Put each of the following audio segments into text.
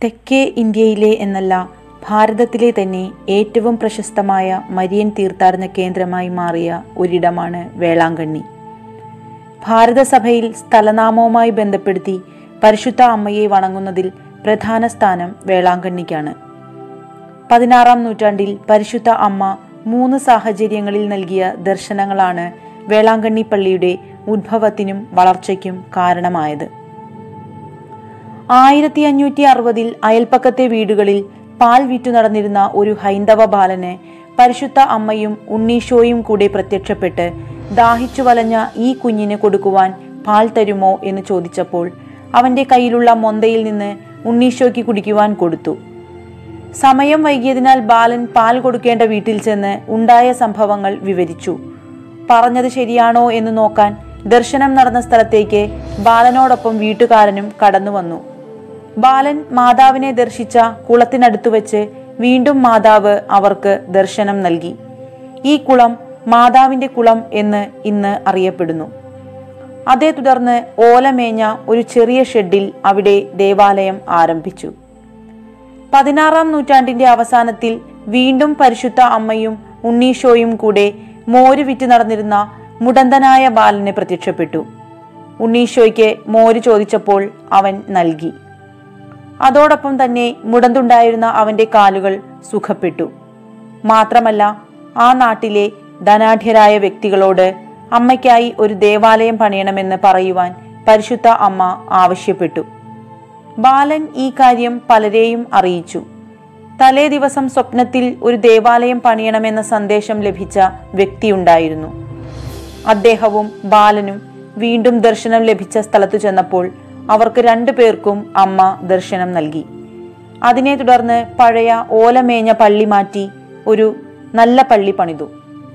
തെക്കേ ഇന്ത്യയിലെ എന്നല്ല ഭാരതത്തിലെ തന്നെ ഏറ്റവും പ്രശസ്തമായ മരിയൻ തീർത്ഥാടന കേന്ദ്രമായി മാറിയ ഒരിടമാണ് വേളാങ്കണ്ണി ഭാരതസഭയിൽ സ്ഥലനാമവുമായി ബന്ധപ്പെടുത്തി പരിശുദ്ധ അമ്മയെ വണങ്ങുന്നതിൽ പ്രധാന സ്ഥാനം വേളാങ്കണ്ണിക്കാണ് പതിനാറാം നൂറ്റാണ്ടിൽ പരിശുദ്ധ അമ്മ മൂന്ന് സാഹചര്യങ്ങളിൽ നൽകിയ ദർശനങ്ങളാണ് വേളാങ്കണ്ണി പള്ളിയുടെ ഉദ്ഭവത്തിനും വളർച്ചയ്ക്കും കാരണമായത് ആയിരത്തി അഞ്ഞൂറ്റി അറുപതിൽ അയൽപ്പക്കത്തെ വീടുകളിൽ പാൽ വിറ്റു നടന്നിരുന്ന ഒരു ഹൈന്ദവ ബാലന് പരിശുദ്ധ അമ്മയും ഉണ്ണീഷോയും കൂടെ പ്രത്യക്ഷപ്പെട്ട് ദാഹിച്ചു വലഞ്ഞ ഈ കുഞ്ഞിന് കൊടുക്കുവാൻ പാൽ തരുമോ എന്ന് ചോദിച്ചപ്പോൾ അവന്റെ കയ്യിലുള്ള മൊന്തയിൽ നിന്ന് ഉണ്ണീഷോയ്ക്ക് കുടിക്കുവാൻ കൊടുത്തു സമയം വൈകിയതിനാൽ ബാലൻ പാൽ കൊടുക്കേണ്ട വീട്ടിൽ ചെന്ന് ഉണ്ടായ സംഭവങ്ങൾ വിവരിച്ചു പറഞ്ഞത് ശരിയാണോ എന്ന് നോക്കാൻ ദർശനം നടന്ന സ്ഥലത്തേക്ക് ബാലനോടൊപ്പം വീട്ടുകാരനും കടന്നു വന്നു ബാലൻ മാതാവിനെ ദർശിച്ച കുളത്തിനടുത്തു വെച്ച് വീണ്ടും മാതാവ് അവർക്ക് ദർശനം നൽകി ഈ കുളം മാതാവിന്റെ കുളം എന്ന് ഇന്ന് അറിയപ്പെടുന്നു അതേ തുടർന്ന് ഓലമേഞ്ഞ ഒരു ചെറിയ ഷെഡിൽ അവിടെ ദേവാലയം ആരംഭിച്ചു പതിനാറാം നൂറ്റാണ്ടിന്റെ അവസാനത്തിൽ വീണ്ടും പരിശുദ്ധ അമ്മയും ഉണ്ണീഷോയും കൂടെ മോര് വിറ്റ് നടന്നിരുന്ന മുടന്തനായ ബാലന് പ്രത്യക്ഷപ്പെട്ടു ഉണ്ണീഷോയ്ക്ക് മോര് ചോദിച്ചപ്പോൾ അവൻ നൽകി അതോടൊപ്പം തന്നെ മുടന്തുണ്ടായിരുന്ന അവന്റെ കാലുകൾ സുഖപ്പെട്ടു മാത്രമല്ല ആ നാട്ടിലെ ധനാഢ്യരായ വ്യക്തികളോട് അമ്മയ്ക്കായി ഒരു ദേവാലയം പണിയണമെന്ന് പറയുവാൻ പരിശുദ്ധ അമ്മ ആവശ്യപ്പെട്ടു ബാലൻ ഈ കാര്യം പലരെയും അറിയിച്ചു തലേ ദിവസം സ്വപ്നത്തിൽ ഒരു ദേവാലയം പണിയണമെന്ന സന്ദേശം ലഭിച്ച വ്യക്തിയുണ്ടായിരുന്നു അദ്ദേഹവും ബാലനും വീണ്ടും ദർശനം ലഭിച്ച സ്ഥലത്തു ചെന്നപ്പോൾ അവർക്ക് രണ്ടു പേർക്കും അമ്മ ദർശനം നൽകി അതിനെ തുടർന്ന് പഴയ ഓലമേഞ്ഞ പള്ളി മാറ്റി ഒരു നല്ല പള്ളി പണിതു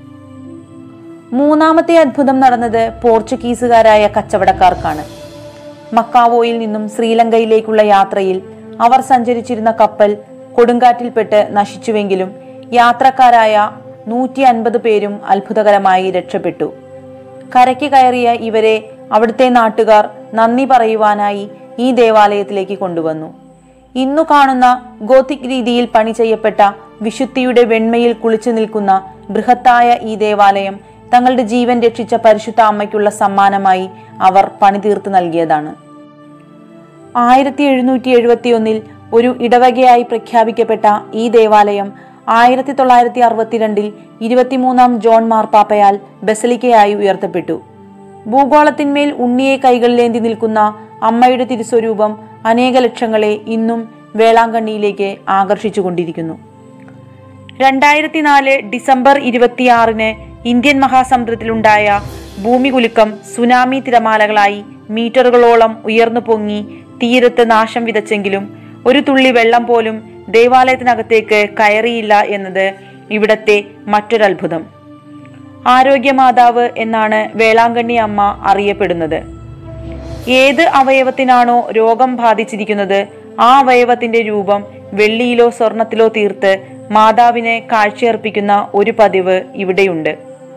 മൂന്നാമത്തെ അത്ഭുതം നടന്നത് പോർച്ചുഗീസുകാരായ കച്ചവടക്കാർക്കാണ് മക്കാവോയിൽ നിന്നും ശ്രീലങ്കയിലേക്കുള്ള യാത്രയിൽ അവർ സഞ്ചരിച്ചിരുന്ന കപ്പൽ കൊടുങ്കാറ്റിൽപ്പെട്ട് നശിച്ചുവെങ്കിലും യാത്രക്കാരായ നൂറ്റി അൻപത് പേരും അത്ഭുതകരമായി രക്ഷപ്പെട്ടു കരയ്ക്ക് കയറിയ ഇവരെ അവിടുത്തെ നാട്ടുകാർ നന്ദി പറയുവാനായി ഈ ദേവാലയത്തിലേക്ക് കൊണ്ടുവന്നു ഇന്നു കാണുന്ന ഗോത്തിക് രീതിയിൽ പണി ചെയ്യപ്പെട്ട വിശുദ്ധിയുടെ വെണ്മയിൽ കുളിച്ചു നിൽക്കുന്ന ബൃഹത്തായ ഈ ദേവാലയം തങ്ങളുടെ ജീവൻ രക്ഷിച്ച പരിശുദ്ധ അമ്മയ്ക്കുള്ള സമ്മാനമായി അവർ പണിതീർത്ത് നൽകിയതാണ് ആയിരത്തി എഴുന്നൂറ്റി എഴുപത്തി ഒന്നിൽ ഒരു ഇടവകയായി പ്രഖ്യാപിക്കപ്പെട്ട ഈ ദേവാലയം ആയിരത്തി തൊള്ളായിരത്തി അറുപത്തിരണ്ടിൽ ഇരുപത്തിമൂന്നാം ജോൺ മാർപ്പാപ്പയാൽ ബസലിക്കയായി ഉയർത്തപ്പെട്ടു ഭൂഗോളത്തിന്മേൽ ഉണ്ണിയെ കൈകളിലേന്തി നിൽക്കുന്ന അമ്മയുടെ തിരുസ്വരൂപം അനേക ലക്ഷങ്ങളെ ഇന്നും വേളാങ്കണ്ണിയിലേക്ക് ആകർഷിച്ചുകൊണ്ടിരിക്കുന്നു രണ്ടായിരത്തി നാല് ഡിസംബർ ഇരുപത്തിയാറിന് ഇന്ത്യൻ മഹാസമുദ്രത്തിലുണ്ടായ ഭൂമികുലുക്കം സുനാമി തിരമാലകളായി മീറ്ററുകളോളം ഉയർന്നു പൊങ്ങി തീരത്ത് നാശം വിതച്ചെങ്കിലും ഒരു തുള്ളി വെള്ളം പോലും ദേവാലയത്തിനകത്തേക്ക് കയറിയില്ല എന്നത് ഇവിടത്തെ മറ്റൊരത്ഭുതം ആരോഗ്യമാതാവ് എന്നാണ് വേളാങ്കണ്ണി അമ്മ അറിയപ്പെടുന്നത് ഏത് അവയവത്തിനാണോ രോഗം ബാധിച്ചിരിക്കുന്നത് ആ അവയവത്തിന്റെ രൂപം വെള്ളിയിലോ സ്വർണത്തിലോ തീർത്ത് മാതാവിനെ കാഴ്ചയർപ്പിക്കുന്ന ഒരു പതിവ് ഇവിടെയുണ്ട്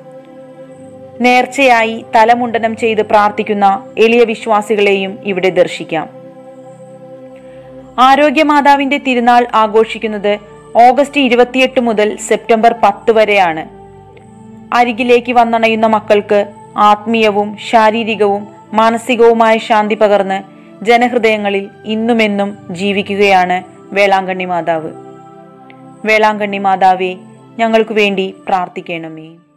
നേർച്ചയായി തലമുണ്ടനം ചെയ്ത് പ്രാർത്ഥിക്കുന്ന എളിയ വിശ്വാസികളെയും ഇവിടെ ദർശിക്കാം ആരോഗ്യമാതാവിന്റെ തിരുനാൾ ആഘോഷിക്കുന്നത് ഓഗസ്റ്റ് ഇരുപത്തിയെട്ട് മുതൽ സെപ്റ്റംബർ പത്ത് വരെയാണ് അരികിലേക്ക് വന്നണയുന്ന മക്കൾക്ക് ആത്മീയവും ശാരീരികവും മാനസികവുമായ ശാന്തി പകർന്ന് ജനഹൃദയങ്ങളിൽ ഇന്നുമെന്നും ജീവിക്കുകയാണ് വേളാങ്കണ്ണി മാതാവ് വേളാങ്കണ്ണി മാതാവേ ഞങ്ങൾക്ക് വേണ്ടി പ്രാർത്ഥിക്കണമേ